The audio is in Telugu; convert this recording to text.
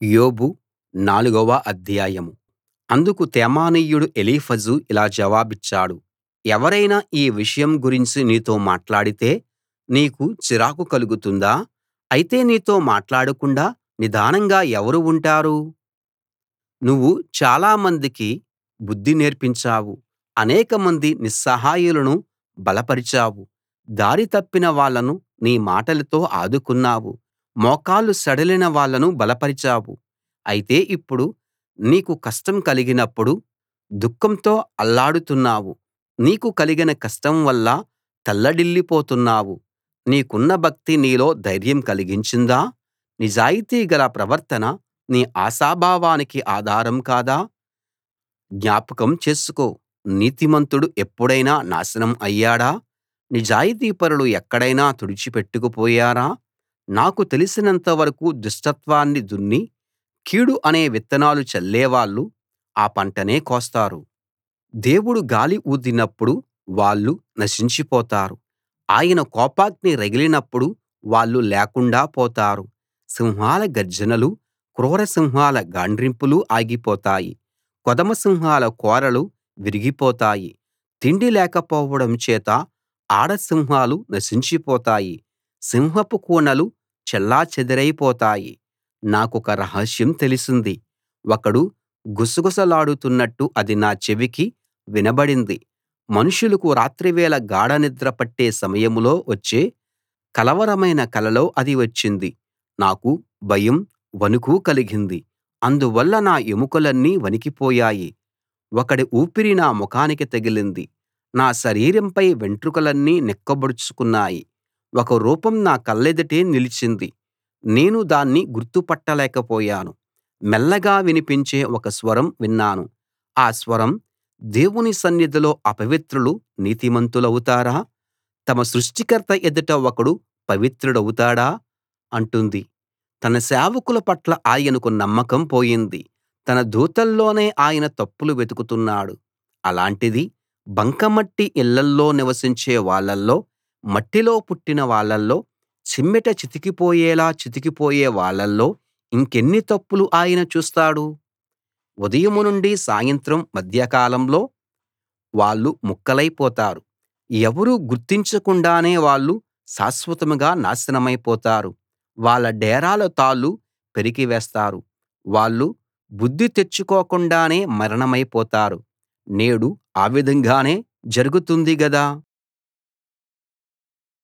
యోబు నాలుగవ అధ్యాయం అందుకు తేమానీయుడు ఎలీఫజు ఇలా జవాబిచ్చాడు ఎవరైనా ఈ విషయం గురించి నీతో మాట్లాడితే నీకు చిరాకు కలుగుతుందా అయితే నీతో మాట్లాడకుండా నిదానంగా ఎవరు ఉంటారు నువ్వు చాలా మందికి బుద్ధి నేర్పించావు అనేకమంది నిస్సహాయులను బలపరిచావు దారి తప్పిన వాళ్ళను నీ మాటలతో ఆదుకున్నావు మోకాళ్ళు సడలిన వాళ్ళను బలపరిచావు అయితే ఇప్పుడు నీకు కష్టం కలిగినప్పుడు దుఃఖంతో అల్లాడుతున్నావు నీకు కలిగిన కష్టం వల్ల తల్లడిల్లిపోతున్నావు నీకున్న భక్తి నీలో ధైర్యం కలిగించిందా నిజాయితీ గల ప్రవర్తన నీ ఆశాభావానికి ఆధారం కాదా జ్ఞాపకం చేసుకో నీతిమంతుడు ఎప్పుడైనా నాశనం అయ్యాడా నిజాయితీపరులు ఎక్కడైనా తుడిచిపెట్టుకుపోయారా నాకు తెలిసినంత వరకూ దుష్టత్వాన్ని దున్ని కీడు అనే విత్తనాలు చల్లేవాళ్ళు ఆ పంటనే కోస్తారు దేవుడు గాలి ఊదినప్పుడు వాళ్ళు నశించిపోతారు ఆయన కోపాగ్ని రగిలినప్పుడు వాళ్ళు లేకుండా పోతారు సింహాల గర్జనలూ క్రూర సింహాల గాండ్రింపులూ ఆగిపోతాయి కొదమ సింహాల కోరలు విరిగిపోతాయి తిండి లేకపోవడం చేత ఆడ సింహాలు నశించిపోతాయి సింహపు కూనలు చెల్లాచెదరైపోతాయి నాకొక రహస్యం తెలిసింది ఒకడు గుసగుసలాడుతున్నట్టు అది నా చెవికి వినబడింది మనుషులకు రాత్రివేళ గాఢనిద్ర పట్టే సమయంలో వచ్చే కలవరమైన కలలో అది వచ్చింది నాకు భయం వణుకు కలిగింది అందువల్ల నా ఎముకలన్నీ వణికిపోయాయి ఒకడి ఊపిరి నా ముఖానికి తగిలింది నా శరీరంపై వెంట్రుకలన్నీ నిక్కబొడుచుకున్నాయి ఒక రూపం నా కళ్ళెదుటే నిలిచింది నేను దాన్ని గుర్తుపట్టలేకపోయాను మెల్లగా వినిపించే ఒక స్వరం విన్నాను ఆ స్వరం దేవుని సన్నిధిలో అపవిత్రులు నీతిమంతులవుతారా తమ సృష్టికర్త ఎదుట ఒకడు పవిత్రుడవుతాడా అంటుంది తన సేవకుల పట్ల ఆయనకు నమ్మకం పోయింది తన దూతల్లోనే ఆయన తప్పులు వెతుకుతున్నాడు అలాంటిది బంకమట్టి ఇళ్ళల్లో నివసించే వాళ్ళలో మట్టిలో పుట్టిన వాళ్ళలో చిమ్మెట చితికిపోయేలా చితికిపోయే వాళ్ళలో ఇంకెన్ని తప్పులు ఆయన చూస్తాడు ఉదయం నుండి సాయంత్రం మధ్యకాలంలో వాళ్ళు ముక్కలైపోతారు ఎవరూ గుర్తించకుండానే వాళ్ళు శాశ్వతంగా నాశనమైపోతారు వాళ్ళ డేరాల తాళ్ళు పెరికివేస్తారు వాళ్ళు బుద్ధి తెచ్చుకోకుండానే మరణమైపోతారు నేడు ఆ విధంగానే జరుగుతుంది గదా